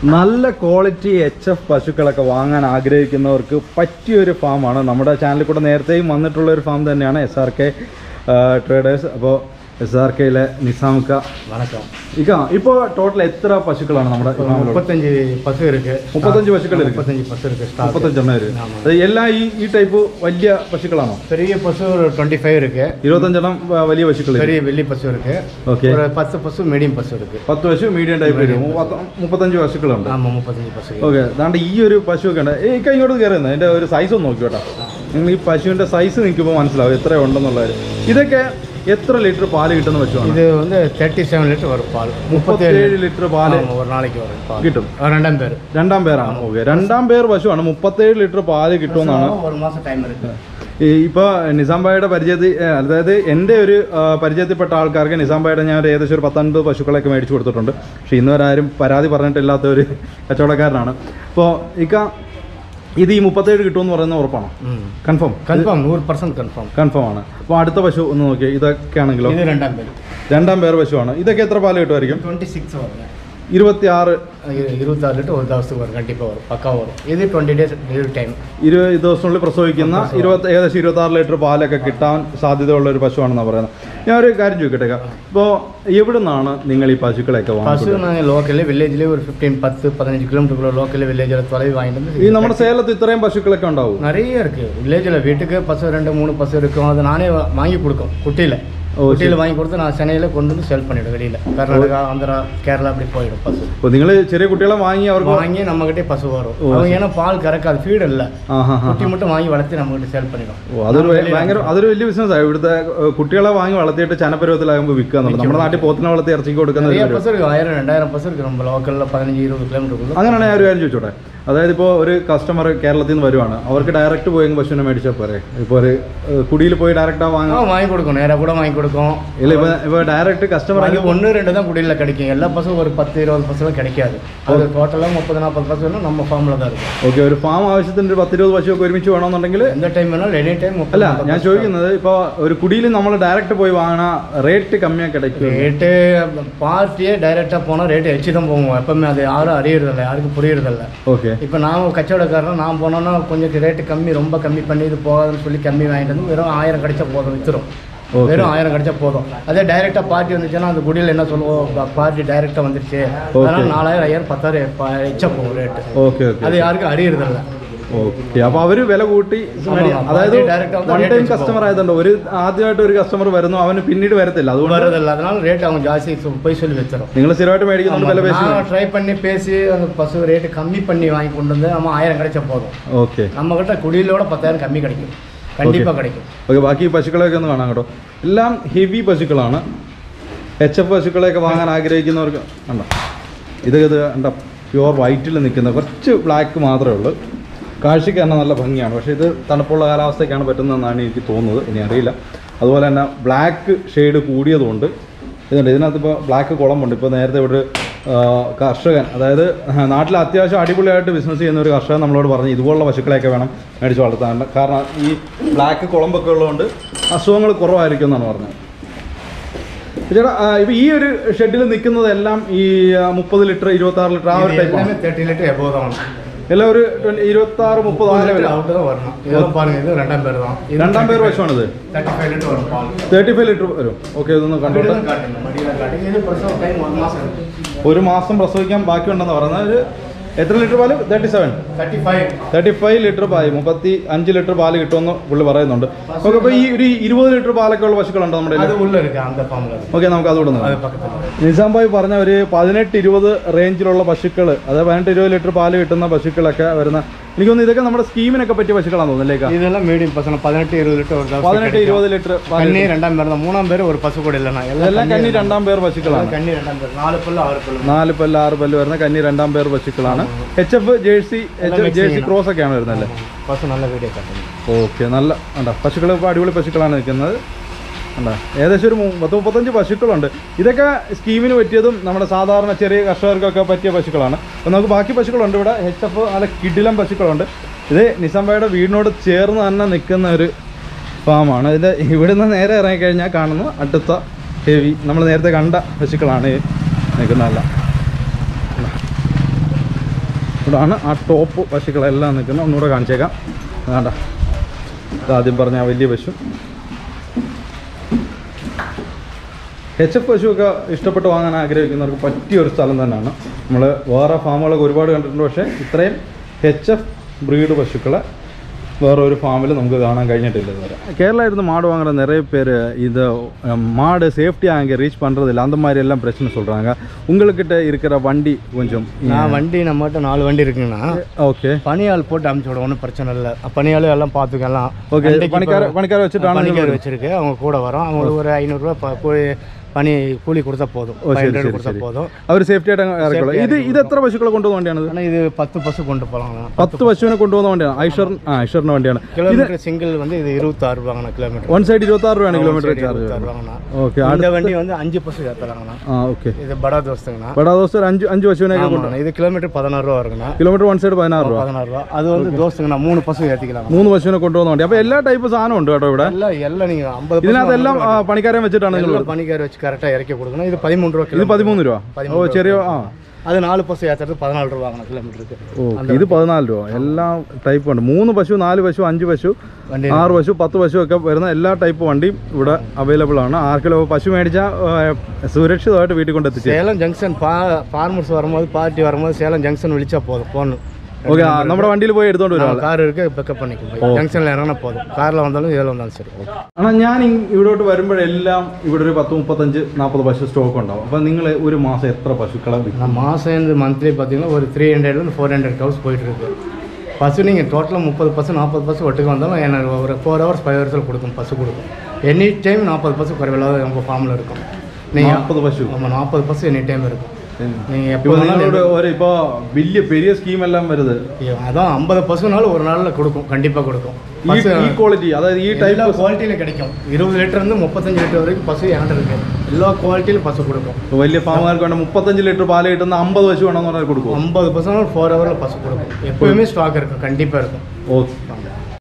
നല്ല quality H F പശുക്കളൊക്കെ വാങ്ങാൻ ആഗ്രഹിക്കുന്നവർക്ക് പറ്റിയൊരു ഫാമാണ് നമ്മുടെ ചാനലിൽ കൂടെ നേരത്തെയും വന്നിട്ടുള്ള ഒരു ഫാം തന്നെയാണ് എസ് ആർ കെ ട്രേഡേഴ്സ് അപ്പോൾ എസ് ആർ കെയിലെ നിസാമുക്ക வணக்கம் ഇക്ക ഇപ്പോൾ ടോട്ടൽ എത്ര പശുക്കളാണ് നമ്മുടെ ഈ ഫാമിലുള്ളത്? முப்பத்தஞ்சு பசு இருக்கு முப்பத்தஞ்சு பசுக்கள் இருக்கு. முப்பத்தஞ்சு பசு இருக்கு stock. മുപ്പത്തഞ്ചെണ്ണം വരും ആമാ. അത് എല്ലാം ഈ ഈ ടൈപ്പ് വലിയ പശുക്കളാണോ பெரிய பசு ஒரு டுவெண்ட்டி ஃபைவ் இருக்கு ഇരുപത്തഞ്ചെണ്ണം വ- വലിയ പശുക്കൾ பெரிய வெள்ளி பசு இருக்கு ഓക്കെ ஒரு பத்து பசு மீடியம் பசு இருக்கு പത്ത് പശു മീഡിയം ടൈപ്പ് വരും മുപ്പത്ത- മുപ്പത്തഞ്ച് പശുക്കളുണ്ട് ஆமா മുപ്പത്തഞ്ച് പശു ഓക്കെ അതാണ്ട് ഈ ഒരു പശുവൊക്കെ ഉണ്ട് ഏയ് ഇക്ക ഇങ്ങോട്ട് കയറുന്നത് അതിൻ്റെ ഒരു സൈസ് ഒന്ന് നോക്കി കേട്ടോ നിങ്ങൾ ഈ പശുവിൻ്റെ സൈസ് നിൽക്കുമ്പോൾ മനസ്സിലാവും എത്ര ഉണ്ടെന്നുള്ളത് ഇതൊക്കെ എത്ര ലിറ്റർ പാല് കിട്ടുന്ന പശുവാണ് இது வந்து தேர்ட்டி செவன் லிட்டர் வரும் பால் മുപ്പത്തേഴ് ലിറ്റർ പാല് ஆமா, ஒரு நாளைக்கு வரும் பால் കിട്ടും ஆ, ரெண்டாம் பேர் രണ്ടാം പേരാണ് ഓക്കെ രണ്ടാം പേർ പശുവാണ് മുപ്പത്തേഴ് ലിറ്റർ പാല് കിട്ടുമെന്നാണ് ஒரு மாசம் டைம் ഇருக்கு ഈ ഇപ്പോൾ നിസാംബായുടെ പരിചയത്തിൽ ഏ, അതായത് എൻ്റെ ഒരു ആ, പരിചയത്തിൽപ്പെട്ട ആൾക്കാർക്ക് നിസാംബായുടെ ഞാൻ ഒരു ഏകദേശം ഒരു പത്തൊൻപത് പശുക്കളൊക്കെ മേടിച്ചു കൊടുത്തിട്ടുണ്ട് പക്ഷേ ഇന്ന് വരെ ആരും പരാതി പറഞ്ഞിട്ടില്ലാത്ത ഒരു കച്ചവടക്കാരനാണ് അപ്പോൾ ഇക്ക ഇത് ഈ മുപ്പത്തേഴ് കിട്ടുമെന്ന് പറയുന്നത് ഉറപ്പാണോ കൺഫേം கன்ஃபார்ம் நூறு பர்சன்ட் கன்ஃபார்ம் കൺഫേം ആണ് അപ്പോൾ അടുത്ത പശു ഒന്ന് നോക്കിയാൽ ഇതൊക്കെ ആണെങ്കിലോ இது ரெண்டாம் பேர் രണ്ടാം പേർ പശുവാണ് ഇതൊക്കെ എത്ര പാല് കിട്ടുമായിരിക്കും டுவெண்ட்டி சிக்ஸ் வருங்க ഇരുപത്തി ആറ് இது இருபத்தாறு லிட்டர் ஒரு தவசத்துக்கு வரும் கண்டிப்பாக வரும் பக்கா வரும் இது டுவெண்ட்டி டேஸ் டெலிவரி டைம் ഇരുപത് ദിവസത്തിനുള്ളിൽ പ്രസവിക്കുന്ന ഇരുപത്തി ഏകദേശം ഇരുപത്തി ആറ് ലിറ്റർ പാലൊക്കെ കിട്ടാൻ സാധ്യതയുള്ള ഒരു പശുവാണെന്നാണ് പറയുന്നത് ഞാൻ ഒരു കാര്യം ചോദിക്കട്ടെ ഇപ്പോൾ എവിടെ നിന്നാണ് നിങ്ങൾ ഈ പശുക്കളെയൊക്കെ பசு വാങ്ങിക്കുന്നത് நாங்கள் லோக்கல்லே வில்லேஜ்லேயே ஒரு ஃபிஃப்டீன் பத்து பதினஞ்சு கிலோமீட்டருக்குள்ள லோக்கல்லே வில்லேஜில் தொலைவு வாங்கிட்டு வந்து ഈ നമ്മുടെ சேலത്ത് ഇത്രയും പശുക്കളൊക്കെ ഉണ്ടാവും நிறைய இருக்கு வில்லேஜில் வீட்டுக்கு பசு ரெண்டு மூணு பசு இருக்கும் அது நானே வா- வாங்கி கொடுக்கும் குட்டியில் ஓ, குட்டியில் வாங்கி கொடுத்து நான் சென்னையில் கொண்டு வந்து செல் பண்ணிவிடும் வெளியில் கர்நாடகா ஆந்திரா கேரளா அப்படி போயிடும் பசு അപ്പോൾ നിങ്ങൾ ചെറിയ കുട്ടികളെ വാങ്ങി അവർക്ക് வாங்கி நம்மகிட்டே பசு வரும் ஓ, அவங்க ஏன்னா பால் கறக்காது ஃபீடு இல்லை ആ ഹാ ഹാ குட்டி மட்டும் வாங்கி வளர்த்து நம்மகிட்ட சேல் பண்ணிடும் ഓ അതൊരു ഭയ- ഭയങ്കര അതൊരു വലിയ ബിസിനസ്സാണ് ഇവിടുത്തെ ഏഹ്, കുട്ടികളെ വാങ്ങി വളർത്തിയിട്ട് ചനപരുവത്തിലാകുമ്പോൾ വിൽക്കുക എന്നുള്ളത് നമ്മുടെ നാട്ടിൽ പോത്തിനെ വളർത്തി ഇറച്ചിക്ക് കൊടുക്കുന്ന ഒരു நிறைய പരിപാടി. பசு இருக்கு ஆயிரம் ரெண்டாயிரம் பசு இருக்கு நம்ம லோக்கலில் பதினஞ்சு இருபது கிலோமீட்டருக்குள்ள അങ്ങനെയാണെങ്കിൽ ഞാൻ ഒരു കാര്യം ചോദിച്ചോട്ടെ അതായത് ഇപ്പോൾ ഒരു കസ്റ്റമർ കേരളത്തിൽ നിന്ന് വരുവാണ് അവർക്ക് ഡയറക്റ്റ് പോയി പശുവിനെ മേടിച്ചാൽ പോരെ ഇപ്പോൾ ഒരു ഏഹ്, കുടിയിൽ പോയി ഡയറക്റ്റ് ஆ, വാങ്ങാം வாங்கி கொடுக்கும் நேராக கூட வாங்கி கொடுக்கும் ഇല്ല ഇപ്പോൾ ഇപ്പോൾ ഡയറക്റ്റ് കസ്റ്റമർ அது ஒன்று ரெண்டு தான் குடியில் கிடைக்கும் எல்லா பசும் ஒரு பத்து இருபது பசுலாம் கிடைக்காது அது டோட்டலாக முப்பது நாற்பது பசுனா நம்ம ஃபார்மில் தான் இருக்கும் ഓക്കെ ഒരു ഫാം ആവശ്യത്തിന് ഒരു പത്തിരുപത് പശുവൊക്കെ ഒരുമിച്ച് വേണമെന്നുണ്ടെങ്കിൽ எந்த டைம் வேணாலும் எனி டைம் അല്ല ഞാൻ ചോദിക്കുന്നത് ഇപ്പോൾ ഒരു കുടിയിൽ നമ്മൾ ഡയറക്റ്റ് പോയി വാങ്ങണ റേറ്റ് കമ്മിயாக கிடைக்கும் ரேட்டு பார்ட்டியே டைரெக்டாக போனால் ரேட்டு வச்சு தான் போவோம் எப்பவுமே அது யாரும் அறியறதில்ல யாருக்கும் புரியறதில்ல ഓക്കെ இப்போ நான் கச்சவடக்காரன் நான் போனோன்னா கொஞ்சம் ரேட்டு கம்மி ரொம்ப கம்மி பண்ணி இது போகாதுன்னு சொல்லி கம்மி வாங்கிட்டு வந்து வெறும் ஆயிரம் கிடைச்சா போதும் வித்துரும் Okay. வெறும் ஆயிரம் கிடைச்சா போதும் அதே டைரெக்டாக பார்ட்டி வந்துச்சுன்னா அந்த குடியில் என்ன சொல்லுவோம் பார்ட்டி டைரெக்டாக வந்துருச்சு அதனால நாலாயிரம் ஐயாயிரம் பத்தாயிரம் ப- எச்சா போகும் ரேட்டு ഓക്കെ ഓക്കെ அது யாருக்கும் அறியறதில்ல ഓക്കെ അപ്പോൾ അവർ വില കൂട്ടി മേടി- ആമാ. അതായത് അത് direct ആവുമ്പോ വൺ rate ടൈം വെച്ച് കസ്റ്റമർ ആയതുകൊണ്ട് ഒരു ആദ്യമായിട്ട് ഒരു കസ്റ്റമർ വരുന്നു അവന് പിന്നീട് വരത്തില്ല അതുകൊണ്ട് வரதில்ல அதனால ரேட் அவங்க ஜாஸ்தி சொ- போய் சொல்லி வச்சிடும் നിങ്ങൾ സ്ഥിരമായിട്ട് മേടിക്കുന്നുണ്ട് വില പേശി நான் ட்ரை பண்ணி பேசி அந்த பசு ரேட்டு கம்மி பண்ணி வாங்கி கொண்டு வந்து நம்ம ஆயிரம் கிடைச்சா போதும் ഓക്കെ நம்ம கிட்ட குடியிலோட பத்தாயிரம் கம்மி கிடைக்கும் கண்டிப்பாக கிடைக்கும் ഓക്കെ ബാക്കി ഈ പശുക്കളെയൊക്കെ ഒന്ന് കാണാം കേട്ടോ എല്ലാം ഹെവി പശുക്കളാണ് എച്ച് എഫ് പശുക്കളെയൊക്കെ വാങ്ങാൻ ആഗ്രഹിക്കുന്നവർക്ക് കണ്ടോ ഇത് ഇത് കണ്ട പ്യുവർ വൈറ്റിൽ നിൽക്കുന്ന കുറച്ച് ബ്ലാക്ക് മാത്രമേ ഉള്ളൂ കാഴ്ചയ്ക്ക് തന്നെ നല്ല ഭംഗിയാണ് പക്ഷേ ഇത് തണുപ്പുള്ള കാലാവസ്ഥയ്ക്കാണ് പറ്റുന്നതെന്നാണ് എനിക്ക് തോന്നുന്നത് ഇനി അറിയില്ല അതുപോലെ തന്നെ ബ്ലാക്ക് ഷെയ്ഡ് കൂടിയതുകൊണ്ട് ഇതുണ്ട് ഇതിനകത്ത് ഇപ്പോൾ ബ്ലാക്ക് കുളമുണ്ട് ഇപ്പോൾ നേരത്തെ ഇവിടെ ഒരു, ആ, കർഷകൻ അതായത് നാട്ടിൽ അത്യാവശ്യം അടിപൊളിയായിട്ട് ബിസിനസ് ചെയ്യുന്ന ഒരു കർഷകൻ നമ്മളോട് പറഞ്ഞു ഇതുപോലുള്ള പശുക്കളെയൊക്കെ വേണം മേടിച്ച് വളർത്താൻ കാരണം ഈ ബ്ലാക്ക് കുളമ്പൊക്കെ ഉള്ളതുകൊണ്ട് അസുഖങ്ങൾ കുറവായിരിക്കും എന്നാണ് പറഞ്ഞത് ചേട്ടാ ആ, ഇപ്പൊ ഈ ഒരു ഷെഡിൽ നിൽക്കുന്നതെല്ലാം ഈ മുപ്പത് ലിറ്റർ ഇരുപത്തി ആറ് ലിറ്റർ ആ ഒരു இது ടൈപ്പാണ് எல்லாமே தேர்ட்டி லிட்டர் எபோ தான் എല്ലാം ഒരു ഇരുപത്തി ആറ് മുപ്പത് ആ ലെവൽ அவுட்டு தான் வரணும் இதெல்லாம் பாருங்க இது ரெண்டாம் பேர் தான் രണ്ടാം പേർ പശുവാണിത് தேர்ட்டி ஃபைவ் லிட்டர் வரும் பால் തേർട്ടി ഫൈവ് ലിറ്റർ വരും ഓക്കെ ഇതൊന്ന് കണ്ടോട്ടെ மடியில் காட்டுங்க மடியில் காட்டுங்க இது பிரசவ டைம் ஒரு மாதம் ഒരു മാസം പ്രസവിക്കാൻ ബാക്കിയുണ്ടെന്ന് പറയുന്നത് ഒരു എത്ര ലിറ്റർ പാല് thirty seven thirty five thirty five litre പാല് മുപ്പത്തി അഞ്ച് ലിറ്റർ പാല് കിട്ടുമെന്ന് പുള്ളി പറയുന്നുണ്ട് ഓക്കെ അപ്പോൾ ഈ ഒരു ഇരുപത് ലിറ്റർ പാലൊക്കെ ഉള്ള പശുക്കളുണ്ടോ നമ്മുടെ அது உள்ள இருக்கு அந்த ஃபார்மில் இருக்கு ഓക്കെ നമുക്ക് അതുകൂടെ அது നോക്കാം பக்கத்தில் നിസാം ഭായ് പറഞ്ഞ ഒരു പതിനെട്ട് ഇരുപത് റേഞ്ചിലുള്ള പശുക്കൾ അതായത് പതിനെട്ട് ഇരുപത് ലിറ്റർ പാല് കിട്ടുന്ന പശുക്കളൊക്കെ വരുന്ന എനിക്കൊന്ന് ഇതൊക്കെ നമ്മുടെ സ്കീമിനൊക്കെ പറ്റിയ பശുക്കളാണെന്ന് തോന്നുന്നില്ലേക്കാ இதெல்லாம் மீடியம் பசங்க பதினெட்டு இருபது லிட்டர் ஒரு தவசம் പതിനെട്ട് கிடைக்கும். ഇരുപത് ലിറ്റർ கண்ணி ரெண்டாம் பேர் தான் மூணாம் பேர் ஒரு பசு கூட இல்லைண்ணா ഇതെല്ലാം எல்லாம் കന്നി രണ്ടാം പേർ പശുക്കളാണ് கண்ணி ரெண்டாம் பேர் நாலு பல்லு ஆறு பல்லு നാല് പല്ല് ആറ് പല്ല് വരുന്ന കന്നി രണ്ടാം പേർ പശുക്കളാണ് H F Jersey H F Jersey cross ഒക്കെയാണ് വരുന്നത് பசு நல்ல വീഡിയോ കാട്ടുന്നു ഓക്കെ നല്ല ഉണ്ടോ പശുക്കൾ ഇപ്പോൾ അടിപൊളി പശുക്കളാണ് നിൽക്കുന്നത് ഉണ്ടോ ഏകദേശം ഒരു മു- പത്ത് മുപ്പത്തഞ്ച് പശുക്കളുണ്ട് ഇതൊക്കെ സ്കീമിന് പറ്റിയതും നമ്മുടെ സാധാരണ ചെറിയ കർഷകർക്കൊക്കെ പറ്റിയ പശുക്കളാണ് അപ്പോൾ നമുക്ക് ബാക്കി പശുക്കളുണ്ട് ഇവിടെ എച്ച് എഫ് നല്ല കിടിലം പശുക്കളുണ്ട് ഇത് നിസാംബയുടെ വീടിനോട് ചേർന്ന് തന്നെ നിൽക്കുന്ന ഒരു ഫാമാണ് ഇത് ഇവിടുന്ന് നേരെ ഇറങ്ങിക്കഴിഞ്ഞാൽ കാണുന്ന അടുത്ത ഹെവി നമ്മൾ നേരത്തെ കണ്ട പശുക്കളാണ് ഈ നിൽക്കുന്നതല്ല ഇവിടാണ് ആ ടോപ്പ് പശുക്കളെല്ലാം നിൽക്കുന്നത് ഒന്നുകൂടെ കാണിച്ചേക്കാം വേണ്ട ആദ്യം പറഞ്ഞ ആ വലിയ പശു എച്ച് എഫ് പശുവൊക്കെ ഇഷ്ടപ്പെട്ട് വാങ്ങാൻ ആഗ്രഹിക്കുന്നവർക്ക് പറ്റിയ ഒരു സ്ഥലം തന്നെയാണ് നമ്മൾ വേറെ ഫാമുകളൊക്കെ ഒരുപാട് കണ്ടിട്ടുണ്ട് പക്ഷേ ഇത്രയും എച്ച് എഫ് ബ്രീഡ് പശുക്കളെ வேற ஒரு ஃபார்மில் நமக்கு കാണാൻ കഴിഞ്ഞിട്ടില്ല இதுவரை கேரளா இருந்து மாடு வாங்குற நிறைய பேர் இது அஹ், மாடு சேஃப்டியாக அங்கே ரீச் பண்ணுறதில்ல அந்த மாதிரி எல்லாம் பிரச்சனை சொல்கிறாங்க உங்கள்கிட்ட இருக்கிற வண்டி கொஞ்சம் நான் வண்டி நம்மகிட்ட நாலு வண்டி இருக்குங்கண்ணா ஓகே பனியாள் போட்டு அமுச்சு விட ஒன்றும் பிரச்சனை இல்லை பனியாள் எல்லாம் பார்த்துக்கலாம் ஓகே வண்டிக்கு பணிக்கார இப்போ- பணிக்கார வச்சுட்டாங்க பனிக்கார் வச்சிருக்கு அவங்க கூட வரோம் அவங்களுக்கு ஒரு ஐநூறுரூவா ப- கூலி பனி கூலி கொடுத்தா போதும் ஓ, சரி, 500 சரி, கொடுத்தா சரி. போதும் അവർ സേഫ്റ്റി ആയിട്ട് ഇറക്കുള്ളൂ ഇത് ഇത് എത്ര പശുക്കളെ കൊണ്ടുപോകുന്ന വണ്ടിയാണിത് ஆனால் இது பத்து பஸ்ஸு கொண்டு போகலாங்கண்ணா പത്ത് പശുവിനെ കൊണ്ടുപോകുന്ന വണ്ടിയാണ് ഐഷർ ആ ഐഷറിൻ്റെ വണ്ടിയാണ് கிலோமீட்டர் சிங்கிள் வந்து இது இருபத்தாறு ரூபாங்கண்ணா கிலோமீட்டர் വൺ സൈഡ് ഇരുപത്താറ് രൂപയാണ് കിലോമീറ്റർ ചാർജ് இருபத்தாறு ரூபாங்கண்ணா ഓക്കെ இந்த வண்டி வந்து அஞ்சு பஸ்ஸு ஏற்றலாங்கண்ணா ആ ഓക്കെ இது படா தோஸ்துங்கண்ணா ബടാ ദോസ്ത് ഒരു அஞ்சு அஞ்சு പശുവിനെയൊക്കെ കൊണ്ട് ஆமாண்ணா இது கிலோமீட்டர் பதினாறு ரூபா வருங்கண்ணா കിലോമീറ്റർ വൺ സൈഡ് പതിനാറ് രൂപ பதினாறு ரூபா அது வந்து தோஸ்துங்கண்ணா மூணு பஸ்ஸு ஏற்றிக்கலாம் മൂന്ന് പശുവിനെ കൊണ്ടുപോകുന്ന വണ്ടി അപ്പോൾ എല്ലാ ടൈപ്പ് സാധനം ഉണ്ട് കേട്ടോ ഇവിടെ எல்லாம் எல்லாம் நீங்கள் ஐம்பது ഇതിനകത്തെല്ലാം ആ, പണിക്കാരെ വെച്ചിട്ടാണ് നിങ്ങൾ எல்லாம் பனிக்கார் வச்சு கரெக்டாக இறக்கி கொடுக்கணும் இது பதிமூணு ரூபா ഇത് கிலோ പതിമൂന്ന് രൂപ ഓ ചെറിയ ആ அது நாலு பஸ் ஏற்றுறது பதினாலு ரூபாங்கண்ணா கிலோமீட்டருக்கு ഓക്കെ ഇത് പതിനാല് രൂപ എല്ലാം ടൈപ്പ് ഉണ്ട് മൂന്ന് പശു നാല് പശു അഞ്ച് പശു വണ്ടി ആറ് പശു പത്ത് പശു ഒക്കെ വരുന്ന എല്ലാ ടൈപ്പ് വണ്ടിയും ഇവിടെ അവൈലബിൾ ആണ് ആർക്കെങ്കിലും പശു മേടിച്ചാൽ സുരക്ഷിതമായിട്ട് വീട്ടിൽ കൊണ്ട് എത്തിച്ചേ சேலம் ஜங்ஷன் பா ஃபார்மர்ஸ் வரும்போது பார்ட்டி வரும்போது சேலம் ஜங்ஷன் விழிச்சா போதும் போகணும் ഓക്കെ നമ്മുടെ വണ്ടിയിൽ പോയി എടുത്തോണ്ട് വരുവാ கார் இருக்கு பிக்கப் பண்ணிக்கும் ஜங்ஷனில் இறங்கினா போதும் காரில் வந்தாலும் இதில் வந்தாலும் சரி ஆனால் ഞാൻ ഇ- ഇവിടോട്ട് വരുമ്പോഴെല്ലാം ഇവിടെ ഒരു പത്ത് മുപ്പത്തഞ്ച് നാൽപ്പത് പശു സ്റ്റോക്ക് ഉണ്ടാവും അപ്പം നിങ്ങൾ ഒരു മാസം എത്ര പശുക്കളെ വിൽക്കും நான் மாதம் இந்த மந்த்லி பார்த்தீங்கன்னா ஒரு த்ரீ ஹண்ட்ரட்லேருந்து ஃபோர் ஹண்ட்ரட் கவுஸ் போயிட்டு இருக்கு பசு நீங்கள் டோட்டலாக முப்பது பசு நாற்பது பசு ஒட்டுக்கு வந்தாலும் எனக்கு ஒரு ஃபோர் ஹவர்ஸ் ஃபைவ் ஹவர்ஸில் கொடுக்கும் பசு கொடுக்கும் எனி டைம் நாற்பது பசு குறைவில்லாத நம்ம ஃபார்மில் இருக்கும் நீங்கள் നാൽപ്പത് പശു நம்ம நாற்பது பசு எனி டைம் இருக்கும் நீங்கள் எப்போ ഇപ്പൊ வேணாலும் നിങ്ങളോട് ഒരു ഇപ്പൊ വലിയ പെരിയ സ്കീം എല്ലാം വരുത് அதான் ஐம்பது பசுனாலும் ஒரு நாளில் கொடுக்கும் கண்டிப்பாக கொடுக்கும் ഈ பசு ഈ ക്വാളിറ്റി അതായത് ഈ எல்லா ടൈപ്പ് குவாலிட்டியில கிடைக்கும் இருபது லிட்டர் இருந்து முப்பத்தஞ்சு லிட்டர் வரைக்கும் பசு என்கிட்ட இருக்கு எல்லா குவாலிட்டியிலும் பசு கொடுக்கும் വലിയ ഫാമുകാർക്ക് വേണ്ട മുപ്പത്തഞ്ച് ലിറ്റർ പാല് കിട്ടുന്ന അമ്പത് പശു വേണമെന്ന് പറഞ്ഞാൽ കൊടുക്കും ஐம்பது பர்சன்ட் ஃபோர் ஹவரில் பசு கொடுக்கும் எப்பவுமே ஸ்டாக் இருக்கும் கண்டிப்பாக இருக்கும் ഓക്കെ